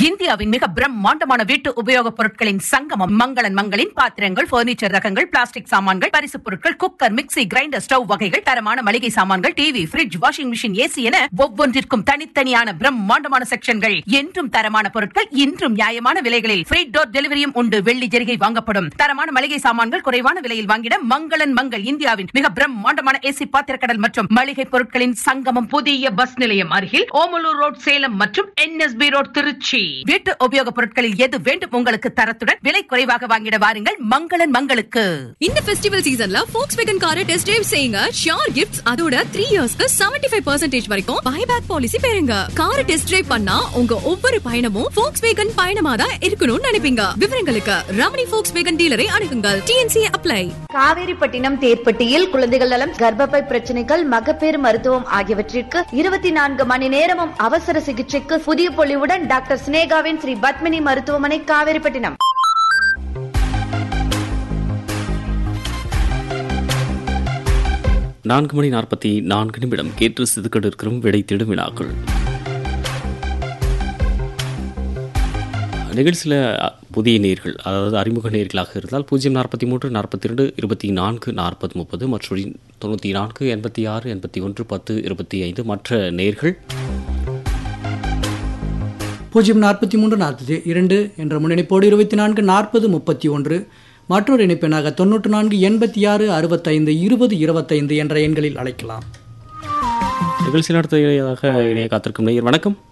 இந்தியாவின் மிக பிரம்மாண்டமான வீட்டு உபயோகப் பொருட்களின் சங்கமம் மங்களன் மங்களின் பாத்திரங்கள் பர்னிச்சர் ரகங்கள் பிளாஸ்டிக் சாமான்கள் பரிசுப் பொருட்கள் குக்கர் மிக்ஸி கிரைண்டர் ஸ்டவ் வகைகள் தரமான மளிகை சாமான்கள் TV fridge washing machine AC என ஒவ்வொன்றிற்கும் தனித்தனியான பிரம்மாண்டமான செக்ஷன்கள் என்றும் தரமான பொருட்கள் இன்றும் நியாயமான விலைகளில் ஃப்ரீ டோர் டெலிவரியும் உண்டு வெள்ளி ஜெரிகை வாங்கப்படும் தரமான மளிகை சாமான்கள் குறைவான விலையில் வாங்கிட மங்களன் மங்கள் இந்தியாவின் மிக பிரம்மாண்டமான ஏசி பாத்திரக்கடல் மற்றும் மளிகை பொருட்களின் சங்கமம் புதிய பஸ் நிலையம் அருகில் ஓமலூர் ரோட் சேலம் மற்றும் என்எஸ்பி ரோட் திருச்சி வீட்டு உபயோகப் பொருட்களில் எது வேண்டும் உங்களுக்கு தரத்துடன் விலை குறைவாக வாங்கிட வாருங்கள் மங்களன் மங்களுக்கு இந்த ஃபெஸ்டிவல் சீசன்ல ஃபோக்ஸ் வேகன் காரை டெஸ்ட் டிரைவ் செய்யுங்க ஷியோர் கிஃப்ட்ஸ் அதோட த்ரீ இயர்ஸ்க்கு செவன்டி ஃபைவ் பர்சன்டேஜ் வரைக்கும் பைபேக் பாலிசி பெறுங்க காரை டெஸ்ட் டிரைவ் பண்ணா உங்க ஒவ்வொரு பயணமும் ஃபோக்ஸ் வேகன் பயணமா தான் இருக்கணும்னு நினைப்பீங்க விவரங்களுக்கு ரமணி ஃபோக்ஸ் வேகன் டீலரை அணுகுங்கள் டிஎன்சி அப்ளை காவேரிப்பட்டினம் தேர்ப்பட்டியில் குழந்தைகள் நலம் கர்ப்பப்பை பிரச்சனைகள் மகப்பேறு மருத்துவம் ஆகியவற்றிற்கு இருபத்தி நான்கு மணி நேரமும் அவசர சிகிச்சைக்கு புதிய பொலிவுடன் டாக்டர் சினேகாவின் ஸ்ரீ பத்மினி மருத்துவமனை காவேரிப்பட்டினம் நான்கு மணி நாற்பத்தி நான்கு நிமிடம் கேட்டு சிதுக்கடு இருக்கிறோம் விடை தேடும் வினாக்கள் நிகழ்ச்சியில் அ, புதிய நேர்கள் அதாவது அறிமுக நேர்களாக இருந்தால் பூஜ்ஜியம் நாற்பத்தி மூன்று நாற்பத்தி ரெண்டு இருபத்தி நான்கு நாற்பது முப்பது மற்றும் தொண்ணூற்றி நான்கு எண்பத்தி ஆறு எண்பத்தி ஒன்று பத்து இருபத்தி ஐந்து மற்ற நேர்கள் பூஜ்ஜியம் நாற்பத்தி மூன்று நாற்பத்தி இரண்டு என்ற முன்னணிப்போடு இருபத்தி நான்கு நாற்பது முப்பத்தி ஒன்று மற்றொரு இணைப்பெண்ணாக தொண்ணூற்று நான்கு எண்பத்தி ஆறு அறுபத்தைந்து இருபது இருபத்தைந்து என்ற எண்களில் அழைக்கலாம் நிகழ்ச்சி நடத்தியதாக இணைய காத்திருக்கும் நேயர் வணக்கம்